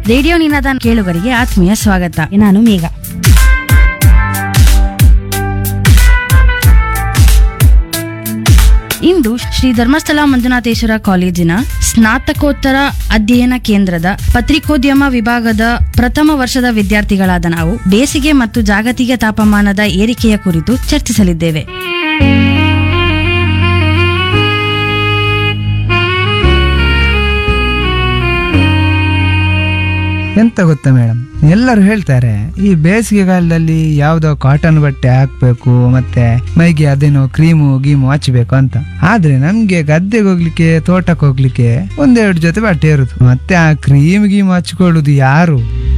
radio ನಿನಾದ ಕೇಳುಗರಿಗೆ ಆತ್ಮೀಯ ಸ್ವಾಗತ ನಾನು ಮೇಘ ಇಂದು ಶ್ರೀ ಧರ್ಮಸ್ಥಳ ಮಂಜುನಾಥೇಶ್ವರ ಕಾಲೇಜಿನ ಸ್ನಾತಕೋತ್ತರ ಅಧ್ಯಯನ ಕೇಂದ್ರದ ಪತ್ರಿಕೋದ್ಯಮ ವಿಭಾಗದ ಪ್ರಥಮ ವರ್ಷದ ವಿದ್ಯಾರ್ಥಿಗಳಾದ ನಾವು ಬೇಸಿಗೆ ಮತ್ತು ಜಾಗತಿಕ ತಾಪಮಾನದ ಏರಿಕೆಯ ಕುರಿತು ಚರ್ಚಿಸಲಿದ್ದೇವೆ ಎಂತ ಗೊತ್ತಾ ಮೇಡಮ್ ಎಲ್ಲರೂ ಹೇಳ್ತಾರೆ ಈ ಬೇಸಿಗೆ ಕಾಲದಲ್ಲಿ ಯಾವ್ದೋ ಕಾಟನ್ ಬಟ್ಟೆ ಹಾಕ್ಬೇಕು ಮತ್ತೆ ಮೈಗೆ ಅದೇನೋ ಕ್ರೀಮು ಗೀಮು ಹಚ್ಚಬೇಕು ಅಂತ ಆದ್ರೆ ನಮ್ಗೆ ಗದ್ದೆಗೆ ಹೋಗ್ಲಿಕ್ಕೆ ತೋಟಕ್ಕೆ ಹೋಗ್ಲಿಕ್ಕೆ ಒಂದೆರಡು ಜೊತೆ ಬಟ್ಟೆ ಇರುದು ಮತ್ತೆ ಆ ಕ್ರೀಮ್ ಗೀಮ್ ಹಚ್ಕೊಳ್ಳುದು ಯಾರು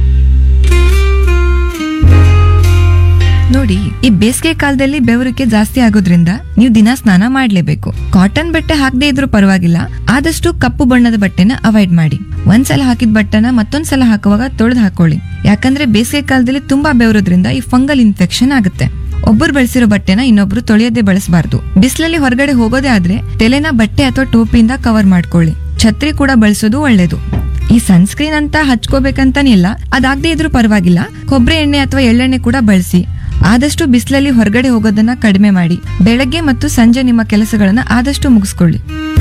ನೋಡಿ ಈ ಬೇಸಿಗೆ ಕಾಲದಲ್ಲಿ ಬೆವರಿಕೆ ಜಾಸ್ತಿ ಆಗೋದ್ರಿಂದ ನೀವು ದಿನ ಸ್ನಾನ ಮಾಡ್ಲೇಬೇಕು ಕಾಟನ್ ಬಟ್ಟೆ ಹಾಕದೇ ಇದ್ರೂ ಪರವಾಗಿಲ್ಲ ಆದಷ್ಟು ಕಪ್ಪು ಬಣ್ಣದ ಬಟ್ಟೆನ ಅವಾಯ್ಡ್ ಮಾಡಿ ಒಂದ್ಸಲ ಹಾಕಿದ ಬಟ್ಟೆನ ಮತ್ತೊಂದ್ಸಲ ಹಾಕುವಾಗ ತೊಳೆದು ಹಾಕೊಳ್ಳಿ ಯಾಕಂದ್ರೆ ಬೇಸಿಗೆ ಕಾಲದಲ್ಲಿ ತುಂಬಾ ಬೆವರೋದ್ರಿಂದ ಈ ಫಂಗಲ್ ಇನ್ಫೆಕ್ಷನ್ ಆಗುತ್ತೆ ಒಬ್ಬರು ಬಳಸಿರೋ ಬಟ್ಟೆನ ಇನ್ನೊಬ್ರು ತೊಳೆಯದೆ ಬಳಸಬಾರ್ದು ಬಿಸಿಲಲ್ಲಿ ಹೊರಗಡೆ ಹೋಗೋದೇ ಆದ್ರೆ ತಲೆನ ಬಟ್ಟೆ ಅಥವಾ ಟೋಪಿಯಿಂದ ಕವರ್ ಮಾಡ್ಕೊಳ್ಳಿ ಛತ್ರಿ ಕೂಡ ಬಳಸೋದು ಒಳ್ಳೇದು ಈ ಸನ್ಸ್ಕ್ರೀನ್ ಅಂತ ಹಚ್ಕೋಬೇಕಂತಾನಿಲ್ಲ ಅದಾಗದೇ ಇದ್ರೂ ಪರವಾಗಿಲ್ಲ ಕೊಬ್ಬರಿ ಎಣ್ಣೆ ಅಥವಾ ಎಳ್ಳೆಣ್ಣೆ ಕೂಡ ಬಳಸಿ ಆದಷ್ಟು ಬಿಸಿಲಲ್ಲಿ ಹೊರಗಡೆ ಹೋಗೋದನ್ನ ಕಡಿಮೆ ಮಾಡಿ ಬೆಳಗ್ಗೆ ಮತ್ತು ಸಂಜೆ ನಿಮ್ಮ ಕೆಲಸಗಳನ್ನ ಆದಷ್ಟು ಮುಗಿಸ್ಕೊಳ್ಳಿ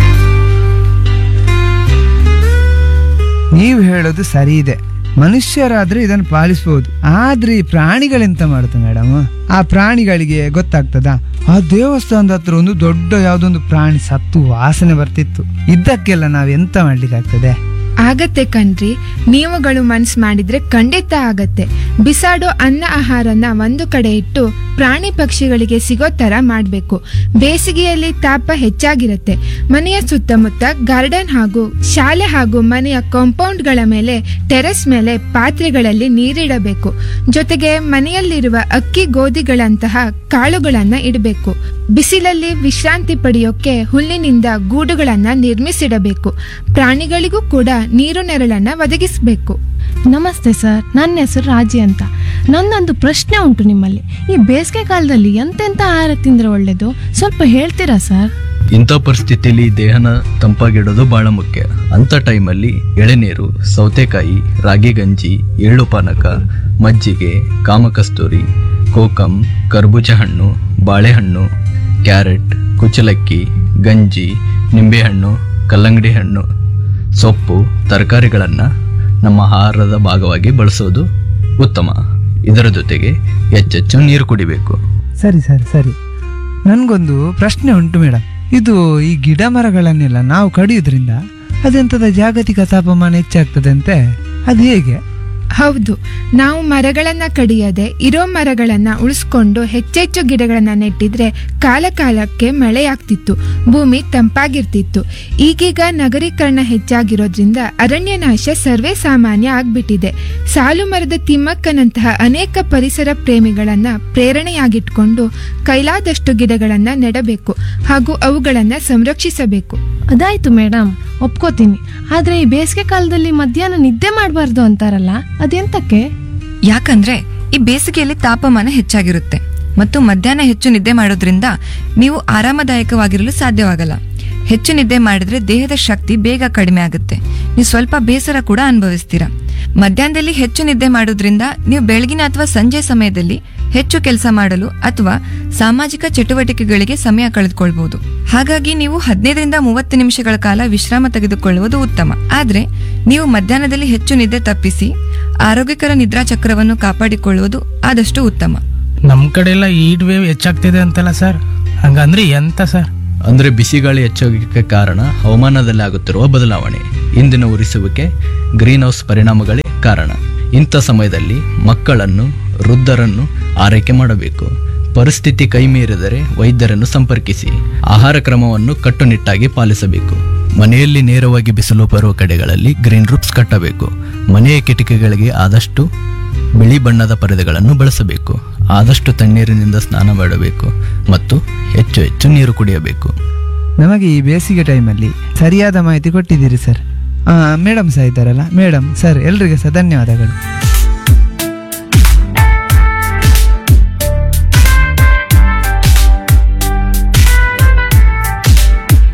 ನೀವು ಹೇಳೋದು ಸರಿ ಇದೆ ಮನುಷ್ಯರಾದ್ರೆ ಇದನ್ನು ಪಾಲಿಸಬಹುದು ಆದ್ರೆ ಈ ಪ್ರಾಣಿಗಳೆಂತ ಮಾಡುತ್ತೆ ಮೇಡಮ್ ಆ ಪ್ರಾಣಿಗಳಿಗೆ ಗೊತ್ತಾಗ್ತದಾ ಆ ದೇವಸ್ಥಾನದ ಹತ್ರ ಒಂದು ದೊಡ್ಡ ಯಾವ್ದೊಂದು ಪ್ರಾಣಿ ಸತ್ತು ವಾಸನೆ ಬರ್ತಿತ್ತು ಇದ್ದಕ್ಕೆಲ್ಲ ನಾವ್ ಎಂತ ಮಾಡ್ಲಿಕ್ಕಾಗ್ತದೆ ಆಗತ್ತೆ ಕಣ್ರಿ ನೀವುಗಳು ಮನ್ಸ್ ಮಾಡಿದ್ರೆ ಖಂಡಿತ ಆಗತ್ತೆ ಬಿಸಾಡೋ ಅನ್ನ ಆಹಾರನ ಒಂದು ಕಡೆ ಇಟ್ಟು ಪ್ರಾಣಿ ಪಕ್ಷಿಗಳಿಗೆ ಸಿಗೋ ತರ ಮಾಡ್ಬೇಕು ಬೇಸಿಗೆಯಲ್ಲಿ ತಾಪ ಹೆಚ್ಚಾಗಿರುತ್ತೆ ಮನೆಯ ಸುತ್ತಮುತ್ತ ಗಾರ್ಡನ್ ಹಾಗೂ ಶಾಲೆ ಹಾಗೂ ಮನೆಯ ಕಾಂಪೌಂಡ್ಗಳ ಮೇಲೆ ಟೆರೆಸ್ ಮೇಲೆ ಪಾತ್ರೆಗಳಲ್ಲಿ ನೀರಿಡಬೇಕು ಜೊತೆಗೆ ಮನೆಯಲ್ಲಿರುವ ಅಕ್ಕಿ ಗೋಧಿಗಳಂತಹ ಕಾಳುಗಳನ್ನ ಇಡಬೇಕು ಬಿಸಿಲಲ್ಲಿ ವಿಶ್ರಾಂತಿ ಪಡೆಯೋಕೆ ಹುಲ್ಲಿನಿಂದ ಗೂಡುಗಳನ್ನ ನಿರ್ಮಿಸಿಡಬೇಕು ಪ್ರಾಣಿಗಳಿಗೂ ಕೂಡ ನೀರು ನೆರಳನ್ನ ಒದಗಿಸಬೇಕು ನಮಸ್ತೆ ಸರ್ ನನ್ನ ಹೆಸರು ರಾಜಿ ಅಂತ ನನ್ನೊಂದು ಪ್ರಶ್ನೆ ಉಂಟು ನಿಮ್ಮಲ್ಲಿ ಈ ಬೇಸಿಗೆ ಕಾಲದಲ್ಲಿ ಎಂತೆಂಥ ಆಹಾರ ತಿಂದ್ರೆ ಒಳ್ಳೇದು ಸ್ವಲ್ಪ ಹೇಳ್ತೀರಾ ಸರ್ ಇಂಥ ಪರಿಸ್ಥಿತಿಯಲ್ಲಿ ದೇಹನ ತಂಪಾಗಿಡೋದು ಬಹಳ ಮುಖ್ಯ ಅಂಥ ಟೈಮಲ್ಲಿ ಎಳೆನೀರು ಸೌತೆಕಾಯಿ ರಾಗಿ ಗಂಜಿ ಎಳ್ಳು ಪಾನಕ ಮಜ್ಜಿಗೆ ಕಾಮಕಸ್ತೂರಿ ಕೋಕಂ ಕರ್ಬೂಜ ಹಣ್ಣು ಬಾಳೆಹಣ್ಣು ಕ್ಯಾರೆಟ್ ಕುಚಲಕ್ಕಿ ಗಂಜಿ ನಿಂಬೆಹಣ್ಣು ಕಲ್ಲಂಗಡಿ ಹಣ್ಣು ಸೊಪ್ಪು ತರಕಾರಿಗಳನ್ನು ನಮ್ಮ ಆಹಾರದ ಭಾಗವಾಗಿ ಬಳಸೋದು ಉತ್ತಮ ಇದರ ಜೊತೆಗೆ ಹೆಚ್ಚೆಚ್ಚು ನೀರು ಕುಡಿಬೇಕು ಸರಿ ಸರಿ ಸರಿ ನನ್ಗೊಂದು ಪ್ರಶ್ನೆ ಉಂಟು ಮೇಡಮ್ ಇದು ಈ ಗಿಡ ಮರಗಳನ್ನೆಲ್ಲ ನಾವು ಕಡಿಯೋದ್ರಿಂದ ಅದೆಂತದ ಜಾಗತಿಕ ತಾಪಮಾನ ಹೆಚ್ಚಾಗ್ತದೆ ಅಂತೆ ಅದು ಹೇಗೆ ಹೌದು ನಾವು ಮರಗಳನ್ನ ಕಡಿಯದೆ ಇರೋ ಮರಗಳನ್ನ ಉಳಿಸ್ಕೊಂಡು ಹೆಚ್ಚೆಚ್ಚು ಗಿಡಗಳನ್ನ ನೆಟ್ಟಿದ್ರೆ ಕಾಲ ಕಾಲಕ್ಕೆ ಮಳೆಯಾಗ್ತಿತ್ತು ಭೂಮಿ ತಂಪಾಗಿರ್ತಿತ್ತು ಈಗೀಗ ನಗರೀಕರಣ ಹೆಚ್ಚಾಗಿರೋದ್ರಿಂದ ಅರಣ್ಯನಾಶ ಸರ್ವೇ ಸಾಮಾನ್ಯ ಆಗ್ಬಿಟ್ಟಿದೆ ಸಾಲು ಮರದ ತಿಮ್ಮಕ್ಕನಂತಹ ಅನೇಕ ಪರಿಸರ ಪ್ರೇಮಿಗಳನ್ನ ಪ್ರೇರಣೆಯಾಗಿಟ್ಕೊಂಡು ಕೈಲಾದಷ್ಟು ಗಿಡಗಳನ್ನ ನೆಡಬೇಕು ಹಾಗೂ ಅವುಗಳನ್ನ ಸಂರಕ್ಷಿಸಬೇಕು ಅದಾಯ್ತು ಮೇಡಮ್ ಒಪ್ಕೋತೀನಿ ಆದ್ರೆ ಈ ಬೇಸಿಗೆ ಕಾಲದಲ್ಲಿ ಮಧ್ಯಾಹ್ನ ನಿದ್ದೆ ಮಾಡಬಾರ್ದು ಅಂತಾರಲ್ಲ ಅದೆಂತಕ್ಕೆ ಯಾಕಂದ್ರೆ ಈ ಬೇಸಿಗೆಯಲ್ಲಿ ತಾಪಮಾನ ಹೆಚ್ಚಾಗಿರುತ್ತೆ ಮತ್ತು ಮಧ್ಯಾಹ್ನ ಹೆಚ್ಚು ನಿದ್ದೆ ಮಾಡೋದ್ರಿಂದ ನೀವು ಆರಾಮದಾಯಕವಾಗಿರಲು ಸಾಧ್ಯವಾಗಲ್ಲ ಹೆಚ್ಚು ನಿದ್ದೆ ಮಾಡಿದ್ರೆ ದೇಹದ ಶಕ್ತಿ ಬೇಗ ಕಡಿಮೆ ಆಗುತ್ತೆ ನೀವು ಸ್ವಲ್ಪ ಬೇಸರ ಕೂಡ ಅನುಭವಿಸ್ತೀರಾ ಮಧ್ಯಾಹ್ನದಲ್ಲಿ ಹೆಚ್ಚು ನಿದ್ದೆ ಮಾಡೋದ್ರಿಂದ ನೀವು ಬೆಳಗಿನ ಅಥವಾ ಸಂಜೆ ಸಮಯದಲ್ಲಿ ಹೆಚ್ಚು ಕೆಲಸ ಮಾಡಲು ಅಥವಾ ಸಾಮಾಜಿಕ ಚಟುವಟಿಕೆಗಳಿಗೆ ಸಮಯ ಕಳೆದುಕೊಳ್ಬಹುದು ಹಾಗಾಗಿ ನೀವು ಹದಿನೈದರಿಂದ ಮೂವತ್ತು ನಿಮಿಷಗಳ ಕಾಲ ವಿಶ್ರಾಮ ತೆಗೆದುಕೊಳ್ಳುವುದು ಉತ್ತಮ ಆದ್ರೆ ನೀವು ಮಧ್ಯಾಹ್ನದಲ್ಲಿ ಹೆಚ್ಚು ನಿದ್ದೆ ತಪ್ಪಿಸಿ ಆರೋಗ್ಯಕರ ನಿದ್ರಾ ಚಕ್ರವನ್ನು ಕಾಪಾಡಿಕೊಳ್ಳುವುದು ಆದಷ್ಟು ಉತ್ತಮ ನಮ್ಮ ಕಡೆ ಎಲ್ಲ ಈಟ್ ವೇವ್ ಹೆಚ್ಚಾಗ್ತಿದೆ ಅಂತಲ್ಲ ಸರ್ ಹಂಗಂದ್ರೆ ಎಂತ ಸರ್ ಅಂದರೆ ಬಿಸಿಗಾಳಿ ಹೆಚ್ಚೋಗಕ್ಕೆ ಕಾರಣ ಹವಾಮಾನದಲ್ಲಿ ಆಗುತ್ತಿರುವ ಬದಲಾವಣೆ ಇಂದಿನ ಉರಿಸುವಿಕೆ ಗ್ರೀನ್ ಹೌಸ್ ಪರಿಣಾಮಗಳೇ ಕಾರಣ ಇಂಥ ಸಮಯದಲ್ಲಿ ಮಕ್ಕಳನ್ನು ವೃದ್ಧರನ್ನು ಆರೈಕೆ ಮಾಡಬೇಕು ಪರಿಸ್ಥಿತಿ ಕೈ ಮೀರಿದರೆ ವೈದ್ಯರನ್ನು ಸಂಪರ್ಕಿಸಿ ಆಹಾರ ಕ್ರಮವನ್ನು ಕಟ್ಟುನಿಟ್ಟಾಗಿ ಪಾಲಿಸಬೇಕು ಮನೆಯಲ್ಲಿ ನೇರವಾಗಿ ಬಿಸಿಲು ಬರುವ ಕಡೆಗಳಲ್ಲಿ ಗ್ರೀನ್ ರೂಪ್ಸ್ ಕಟ್ಟಬೇಕು ಮನೆಯ ಕಿಟಕಿಗಳಿಗೆ ಆದಷ್ಟು ಬಿಳಿ ಬಣ್ಣದ ಪರದೆಗಳನ್ನು ಬಳಸಬೇಕು ಆದಷ್ಟು ತಣ್ಣೀರಿನಿಂದ ಸ್ನಾನ ಮಾಡಬೇಕು ಮತ್ತು ಹೆಚ್ಚು ಹೆಚ್ಚು ನೀರು ಕುಡಿಯಬೇಕು ನಮಗೆ ಈ ಬೇಸಿಗೆ ಟೈಮಲ್ಲಿ ಸರಿಯಾದ ಮಾಹಿತಿ ಕೊಟ್ಟಿದ್ದೀರಿ ಸರ್ ಮೇಡಮ್ ಸಹ ಇದ್ದಾರಲ್ಲ ಮೇಡಮ್ ಸರ್ ಎಲ್ರಿಗೆ ಸಹ ಧನ್ಯವಾದಗಳು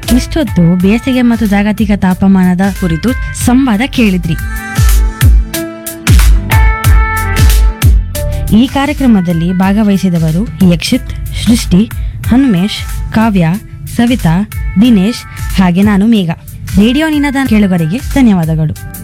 ಇಷ್ಟೊತ್ತು ಬೇಸಿಗೆ ಮತ್ತು ಜಾಗತಿಕ ತಾಪಮಾನದ ಕುರಿತು ಸಂವಾದ ಕೇಳಿದ್ರಿ ಈ ಕಾರ್ಯಕ್ರಮದಲ್ಲಿ ಭಾಗವಹಿಸಿದವರು ಯಕ್ಷಿತ್ ಸೃಷ್ಟಿ ಹನುಮೇಶ್ ಕಾವ್ಯ ಸವಿತಾ ದಿನೇಶ್ ಹಾಗೆ ನಾನು ಮೇಘ ರೇಡಿಯೋ ನಿನದ ಕೇಳುಗರಿಗೆ ಧನ್ಯವಾದಗಳು